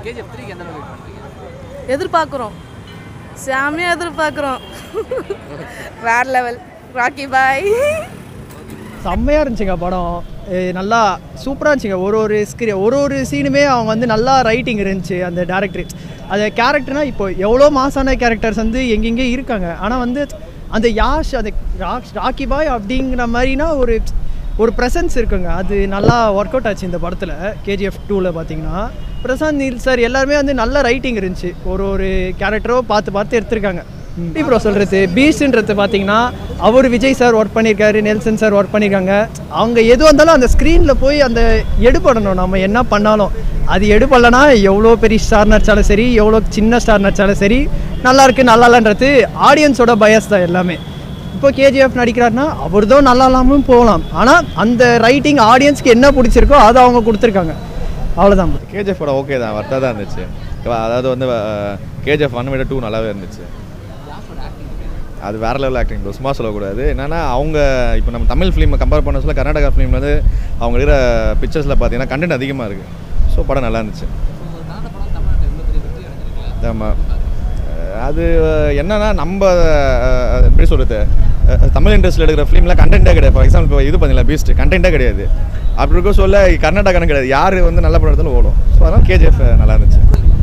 KGF த்ரீக்கு எந்த அளவுக்கு வெயிட் பண்ணுறீங்க எதிர்பார்க்குறோம் செமையாக எதிர்பார்க்குறோம் வேற லெவல் ராக்கி பாய் செம்மையாக இருந்துச்சுங்க படம் ஏ, நல்லா சூப்பராக இருந்துச்சுங்க ஒரு ஒரு ஸ்க்ரீன் ஒரு ஒரு சீனுமே அவங்க வந்து நல்லா ரைட்டிங் இருந்துச்சு அந்த டேரக்டர் அது கேரக்டர்னால் இப்போ எவ்வளோ மாசான கேரக்டர்ஸ் வந்து எங்கெங்கே இருக்காங்க ஆனால் வந்து அந்த யாஷ் அந்த ராக் ராக்கி பாய் அப்படிங்கிற மாதிரினா ஒரு ஒரு ப்ரெசன்ஸ் இருக்குங்க அது நல்லா ஒர்க் அவுட் ஆச்சு இந்த படத்தில் கேஜிஎஃப் டூவில் பார்த்தீங்கன்னா பிரசாந்த் நீல் சார் எல்லாருமே வந்து நல்ல ரைட்டிங் இருந்துச்சு ஒரு ஒரு கேரக்டரோ பார்த்து பார்த்து எடுத்திருக்காங்க எப்படி ப்ரோ சொல்கிறது பீஸ்ன்றது பார்த்தீங்கன்னா அவர் விஜய் சார் ஒர்க் பண்ணியிருக்காரு நெல்சன் சார் ஒர்க் பண்ணியிருக்காங்க அவங்க எது வந்தாலும் அந்த ஸ்க்ரீனில் போய் அந்த எடுபடணும் நம்ம என்ன பண்ணாலும் அது எடுபடலனா எவ்வளோ பெரிய ஸ்டார் நடிச்சாலும் சரி எவ்வளோ சின்ன ஸ்டார் நடிச்சாலும் சரி நல்லா இருக்கு நல்லா இல்லைன்றது ஆடியன்ஸோட பயஸ் தான் எல்லாமே இப்போ கேஜிஎஃப் நடிக்கிறாருன்னா அவர் தான் நல்லா இல்லாமல் போகலாம் ஆனால் அந்த ரைட்டிங் ஆடியன்ஸ்க்கு என்ன பிடிச்சிருக்கோ அதை அவங்க கொடுத்துருக்காங்க அவ்வளோதான் கேஜிஎஃப் படம் ஓகே தான் வர்த்தாக தான் இருந்துச்சு அதாவது வந்து கேஜிஎஃப் ஒன் விட டூ நல்லாவே இருந்துச்சு அது வேற லெவல் ஆக்டிங் ப்ரோ சும்மா சொல்லக்கூடாது என்னன்னா அவங்க இப்போ நம்ம தமிழ் ஃபிலிமை கம்பேர் பண்ண சொல்ல கர்நாடகா ஃபிலிம் வந்து அவங்க இருக்கிற பிக்சர்ஸில் பார்த்தீங்கன்னா கண்டென்ட் அதிகமாக இருக்குது ஸோ படம் நல்லா இருந்துச்சு ஒரு கன்னட படம் தமிழ்நாட்டில் இவ்வளோ பெரிய வெற்றி அடைஞ்சிருக்கல ஆமாம் அது என்னன்னா நம்ம அஹ், எப்படி சொல்கிறது தமிழ் இண்டஸ்ட்ரியில் எடுக்கிற ஃபிலிம்லாம் கண்டென்ட்டே கிடையாது ஃபார் எக்ஸாம்பிள் இப்போ இது பண்ணல பீஸ்ட் கண்டென்ட்டே கிடையாது அப்படி இருக்க சொல்ல கர்நாடகான்னு கிடையாது யார் வந்து நல்ல படம் எடுத்தாலும் ஓடும் ஸோ அதனால் கேஜிஎஃப் நல்லா இருந்துச்சு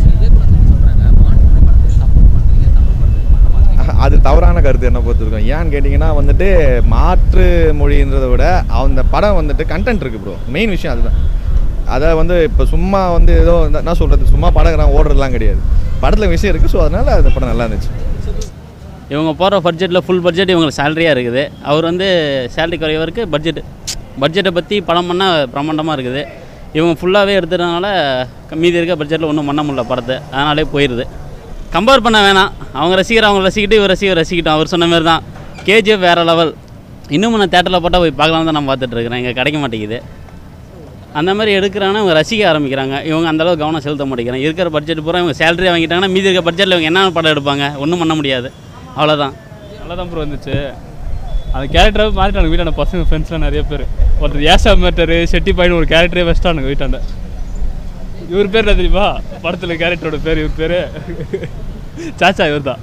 அது தவறான கருத்து என்ன பொறுத்திருக்கும் ஏன்னு கேட்டிங்கன்னா வந்துட்டு மாற்று மொழின்றதை விட அந்த படம் வந்துட்டு கண்டென்ட் இருக்குது ப்ரோ மெயின் விஷயம் அதுதான் அதை வந்து இப்போ சும்மா வந்து ஏதோ இந்த- என்ன சொல்கிறது சும்மா படம் ஓடுறதுலாம் கிடையாது படத்தில் விஷயம் இருக்குது ஸோ அதனால் அந்த படம் நல்லா இருந்துச்சு இவங்க போகிற பட்ஜெட்டில் ஃபுல் பட்ஜெட் இவங்களுக்கு சேலரியாக இருக்குது அவர் வந்து சேலரி குறைவருக்கு பட்ஜெட் பட்ஜெட்டை பற்றி படம் பண்ணால் பிரம்மாண்டமாக இருக்குது இவங்க ஃபுல்லாகவே எடுத்ததுனால மீதி இருக்க பட்ஜெட்டில் ஒன்றும் பண்ண முடியல படத்தை அதனாலே போயிடுது கம்பேர் பண்ண வேணாம் அவங்க ரசிகர் அவங்க ரசிக்கிட்டு இவர் ரசிகர் ரசிக்கிட்டோம் அவர் சொன்ன மாதிரி தான் கேஜிஎஃப் வேறு லெவல் இன்னும் நான் தேட்டரில் போட்டால் போய் பார்க்கலாம் தான் நான் பார்த்துட்டு இருக்கிறேன் இங்கே கிடைக்க மாட்டேங்குது அந்த மாதிரி எடுக்கிறாங்கன்னா இவங்க ரசிக்க ஆரம்பிக்கிறாங்க இவங்க அந்த அளவுக்கு கவனம் செலுத்த மாட்டேங்கிறாங்க இருக்கிற பட்ஜெட் பூரா இவங்க சேலரி வாங்கிட்டாங்கன்னா மீதி இருக்க பட்ஜெட்டில் இவங்க என்ன படம் எடுப்பாங்க ஒன்றும் பண்ண முடியாது அவ்வளோதான் நல்லா தான் ப்ரோ இருந்துச்சு அந்த கேரக்டரை மாற்றிட்டாங்க வீட்டான பசங்க ஃப்ரெண்ட்ஸ்லாம் நிறைய பேர் ஒருத்தர் ஏஷா மேட்டரு செட்டி பாயின்னு ஒரு கேரக்டரே வச்சிட்டானுங்க வீட்டாண்ட இவர் பேர் என்ன தெரியுமா படத்தில் கேரக்டரோட பேர் இவர் பேர் சாச்சா இவர் தான்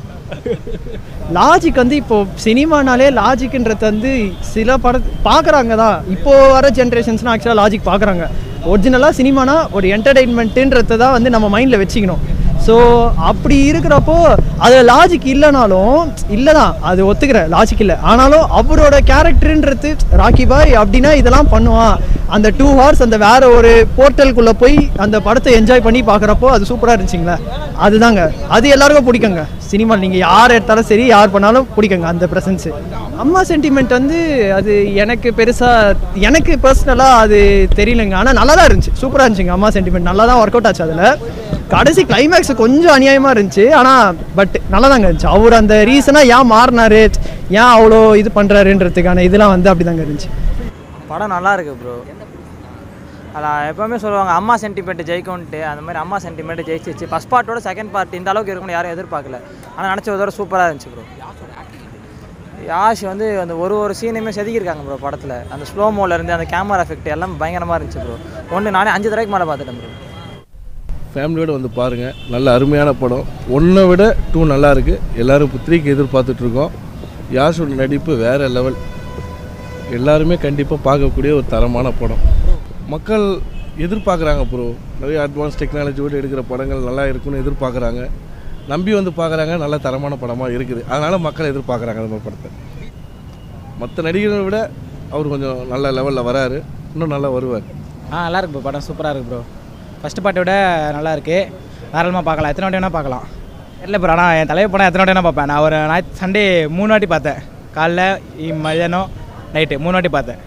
லாஜிக் வந்து இப்போ சினிமானாலே லாஜிக்ன்றது வந்து சில பட பார்க்குறாங்க தான் இப்போ வர ஜென்ரேஷன்ஸ்லாம் ஆக்சுவலாக லாஜிக் பார்க்குறாங்க ஒரிஜினலாக சினிமானா ஒரு என்டர்டெயின்மெண்ட்டுன்றதை தான் வந்து நம்ம மைண்டில் வச்சுக்கணும் ஸோ அப்படி இருக்கிறப்போ அது லாஜிக் இல்லைனாலும் இல்லை தான் அது ஒத்துக்கிறேன் லாஜிக் இல்லை ஆனாலும் அவரோட கேரக்டருன்றது ராக்கி பாய் அப்படின்னா இதெல்லாம் பண்ணுவான் அந்த டூ ஹவர்ஸ் அந்த வேற ஒரு போர்ட்டலுக்குள்ளே போய் அந்த படத்தை என்ஜாய் பண்ணி பார்க்குறப்போ அது சூப்பராக இருந்துச்சுங்களே அதுதாங்க அது எல்லாருக்கும் பிடிக்குங்க சினிமா நீங்கள் யார் எடுத்தாலும் சரி யார் பண்ணாலும் பிடிக்குங்க அந்த ப்ரெசன்ஸு அம்மா சென்டிமெண்ட் வந்து அது எனக்கு பெருசாக எனக்கு பர்சனலாக அது தெரியலங்க ஆனால் நல்லா தான் இருந்துச்சு சூப்பராக இருந்துச்சுங்க அம்மா சென்டிமெண்ட் நல்லா தான் ஒர்க் அவுட் ஆச்சு அதில் கடைசி கிளைமேக்ஸ் கொஞ்சம் அநியாயமாக இருந்துச்சு ஆனால் பட் நல்லா தாங்க இருந்துச்சு அவர் அந்த ரீசனாக ஏன் மாறினாரு ஏன் அவ்வளோ இது பண்ணுறாருன்றதுக்கான இதெல்லாம் வந்து அப்படி தாங்க இருந்துச்சு படம் நல்லா இருக்கு ப்ரோ அதான் எப்போவுமே சொல்லுவாங்க அம்மா சென்டிமெண்ட் ஜெயிக்கும்ன்ட்டு அந்த மாதிரி அம்மா சென்டிமெண்ட் ஜெயிச்சிச்சு ஃபஸ்ட் பார்ட்டோட செகண்ட் பார்ட் இந்த அளவுக்கு இருக்கும்னு யாரும் எதிர்பார்க்கல ஆனால் நினச்ச ஒரு தடவை சூப்பராக இருந்துச்சு ப்ரோ யாஷ் வந்து அந்த ஒரு ஒரு சீனையுமே செதுக்கியிருக்காங்க ப்ரோ படத்தில் அந்த ஸ்லோ இருந்து அந்த கேமரா எஃபெக்ட் எல்லாம் பயங்கரமாக இருந்துச்சு ப்ரோ ஒன்று நானே அஞ்சு தடவைக்கு மேலே பார்த்துட்டேன் ப்ரோ ஃபேமிலியோடு வந்து பாருங்கள் நல்ல அருமையான படம் ஒன்றை விட டூ நல்லா இருக்குது எல்லோரும் புத்திரிக்கு எதிர்பார்த்துட்ருக்கோம் யாஷோட நடிப்பு வேறு லெவல் எல்லாருமே கண்டிப்பாக பார்க்கக்கூடிய ஒரு தரமான படம் மக்கள் எதிர்பார்க்குறாங்க ப்ரோ நிறைய அட்வான்ஸ் டெக்னாலஜியோடு எடுக்கிற படங்கள் நல்லா இருக்குன்னு எதிர்பார்க்குறாங்க நம்பி வந்து பார்க்குறாங்க நல்ல தரமான படமாக இருக்குது அதனால் மக்கள் எதிர்பார்க்குறாங்க அந்த மாதிரி படத்தை மற்ற நடிகர்களை விட அவர் கொஞ்சம் நல்ல லெவலில் வராரு இன்னும் நல்லா வருவார் ஆ நல்லா இருக்கு ப்ரோ படம் சூப்பராக இருக்கு ப்ரோ ஃபஸ்ட்டு பார்ட்டை விட நல்லா இருக்கு தாராளமாக பார்க்கலாம் எத்தனை வாட்டி வேணால் பார்க்கலாம் இல்லை ப்ரோ ஆனால் என் தலைவர் படம் எத்தனை வாட்டி வேணால் பார்ப்பேன் நான் ஒரு ஞாயிற்று சண்டே மூணு வாட்டி பார்த்தேன் காலைல இ- மதியானம் நைட்டு மூணு வாட்டி பார்த்தேன்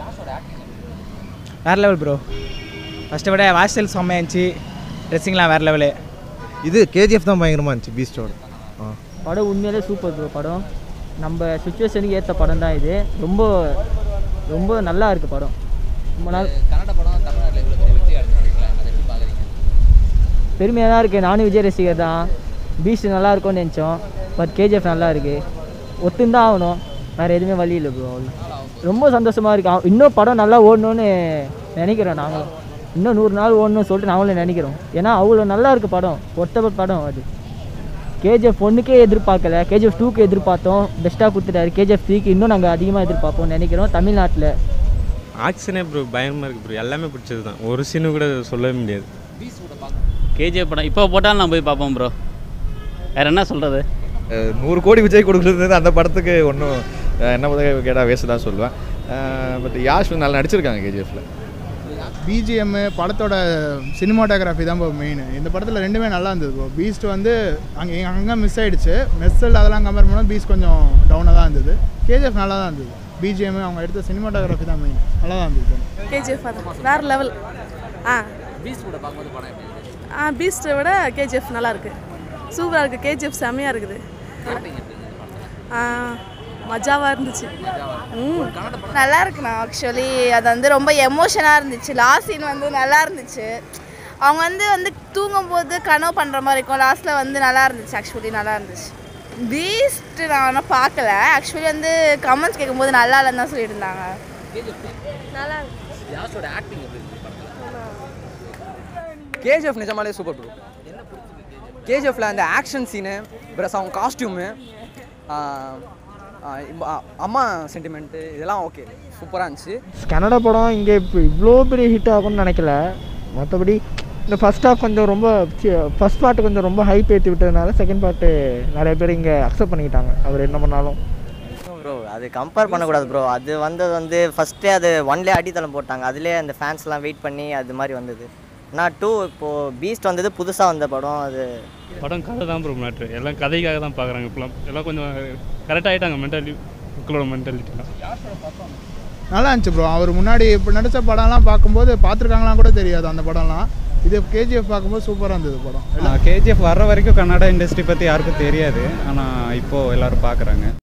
வேறு லெவல் ப்ரோ ஃபஸ்ட்டை விட வாய்ஸ்டைல் செம்மையாக இருந்துச்சு ட்ரெஸ்ஸிங்லாம் வேறு லெவலு இது கேஜிஎஃப் தான் பயங்கரமாக இருந்துச்சு பீஸ்டோட ஆ படம் உண்மையிலே சூப்பர் ப்ரோ படம் நம்ம சுச்சுவேஷனுக்கு ஏற்ற படம் தான் இது ரொம்ப ரொம்ப நல்லா இருக்குது படம் ரொம்ப நாள் கன்னட படம் தமிழ்நாட்டில் இவ்வளோ பெரிய வெற்றி அடைஞ்சிருக்கீங்களா அதை எப்படி பார்க்குறீங்க பெருமையாக தான் இருக்குது நானும் விஜய் ரசிகர் தான் பீச் நல்லா இருக்கும்னு நினச்சோம் பட் கேஜிஎஃப் நல்லா இருக்குது ஒத்துந்தான் ஆகணும் வேறு எதுவுமே வழி இல்லை ப்ரோ ரொம்ப சந்தோஷமாக இருக்கு அவ- இன்னும் படம் நல்லா ஓடணும்னு நினைக்கிறோம் நாங்களும் இன்னும் நூறு நாள் ஓடணும்னு சொல்லிட்டு நாங்களும் நினைக்கிறோம் ஏன்னா அவ்வளோ நல்லா இருக்கு படம் ஒத்த படம் அது கேஜிஎஃப் ஒன்றுக்கே எதிர்பார்க்கல கேஜிஎஃப் டூக்கு எதிர்பார்த்தோம் பெஸ்ட்டாக கொடுத்துட்டாரு கேஜிஎஃப் த்ரீக்கு இன்னும் நாங்கள் அதிகமாக எதிர்பார்ப்போம் நினைக்கிறோம் தமிழ்நாட்டில் ஆக்ஷனே ப்ரோ பயங்கரமாக இருக்குது ப்ரோ எல்லாமே பிடிச்சது தான் ஒரு சீனு கூட சொல்லவே முடியாது கேஜிஎஃப் படம் இப்போ போட்டாலும் நான் போய் பார்ப்போம் ப்ரோ வேறு என்ன சொல்கிறது அஹ் நூறு கோடி விஜய் கொடுக்குறது அந்த படத்துக்கு ஒன்றும் என்ன பதவி கேட்டால் வேஸ்ட் தான் சொல்லுவேன் பட் யாஷ் வந்து நல்லா நடிச்சிருக்காங்க கேஜிஎஃப்ல பிஜிஎம் படத்தோட சினிமாட்டோகிராஃபி தான் இப்போ மெயின் இந்த படத்தில் ரெண்டுமே நல்லா இருந்தது ப்ரோ பீஸ்ட் வந்து அங்கே அங்கே மிஸ் ஆயிடுச்சு மெஸ்ஸல் அதெல்லாம் கம்பேர் பண்ணால் பீஸ் கொஞ்சம் டவுனாக தான் இருந்தது கேஜிஎஃப் நல்லா தான் இருந்தது பிஜிஎம் அவங்க எடுத்த சினிமாட்டோகிராஃபி தான் மெயின் நல்லா தான் இருந்தது படம் கேஜிஎஃப் அது வேறு லெவல் ஆ பீஸ் கூட பார்க்கும்போது படம் எப்படி இருந்துச்சு ஆ பீஸ்ட்டை விட கேஜிஎஃப் நல்லா இருக்கு சூப்பராக இருக்குது கேஜிஎஃப் செம்மையாக இருக்குது ஆக்டிங் எப்படி இருந்துச்சு படத்தில் ஆ, மஜாவாக இருந்துச்சு ம் நல்லா இருக்குண்ணா ஆக்சுவலி அது வந்து ரொம்ப எமோஷனாக இருந்துச்சு லாஸ்ட் சீன் வந்து நல்லா இருந்துச்சு அவங்க வந்து வந்து தூங்கும்போது கனவு பண்ணுற மாதிரி இருக்கும் லாஸ்ட்டில் வந்து நல்லா இருந்துச்சு ஆக்சுவலி நல்லா இருந்துச்சு பீஸ்ட் நான் ஆனால் பார்க்கல ஆக்சுவலி வந்து கமெண்ட்ஸ் கேட்கும்போது நல்லா இல்லைன்னு தான் சொல்லிட்டு இருந்தாங்க நல்லா யாஷோட ஆக்டிங் எப்படி இருந்துச்சு படத்தில் கேஜிஎஃப் நிஜமாலே சூப்பர் ப்ரோ கேஜிஎஃப்ல அந்த ஆக்ஷன் சீனு ப்ளஸ் அவங்க காஸ்டியூமு அம்மா சென்டிமெண்ட்டு இதெல்லாம் ஓகே சூப்பராக இருந்துச்சு கன்னட படம் இங்கே இப்போ இவ்வளோ பெரிய ஹிட் ஆகும்னு நினைக்கல மற்றபடி இந்த ஃபர்ஸ்ட் ஹாஃப் கொஞ்சம் ரொம்ப ஃபர்ஸ்ட் பார்ட்டு கொஞ்சம் ரொம்ப ஹைப் ஏற்றி விட்டதுனால செகண்ட் பார்ட்டு நிறைய பேர் இங்கே அக்செப்ட் பண்ணிக்கிட்டாங்க அவர் என்ன பண்ணாலும் ப்ரோ அது கம்பேர் பண்ணக்கூடாது ப்ரோ அது வந்தது வந்து ஃபஸ்ட்டே அது ஒன்லேயே அடித்தளம் போட்டாங்க அதுலேயே அந்த ஃபேன்ஸ்லாம் வெயிட் பண்ணி அது மாதிரி வந்தது நான் டூ இப்போது பீஸ்ட் வந்தது புதுசாக வந்த படம் அது படம் கதை தான் ப்ரோ மேட்ரு எல்லாம் கதைக்காக தான் பார்க்குறாங்க இப்போலாம் எல்லாம் கொஞ்சம் கரெக்ட் ஆகிட்டாங்க மென்டாலி மக்களோட மென்டாலிட்டிலாம் நல்லா இருந்துச்சு ப்ரோ அவர் முன்னாடி இப்போ நடித்த படம்லாம் பார்க்கும்போது பார்த்துருக்காங்களாம் கூட தெரியாது அந்த படம்லாம் இது கேஜிஎஃப் பார்க்கும்போது சூப்பராக இருந்தது படம் கேஜிஎஃப் வர்ற வரைக்கும் கன்னட இண்டஸ்ட்ரி பற்றி யாருக்கும் தெரியாது ஆனால் இப்போது எல்லாரும் பார்க்குறாங்க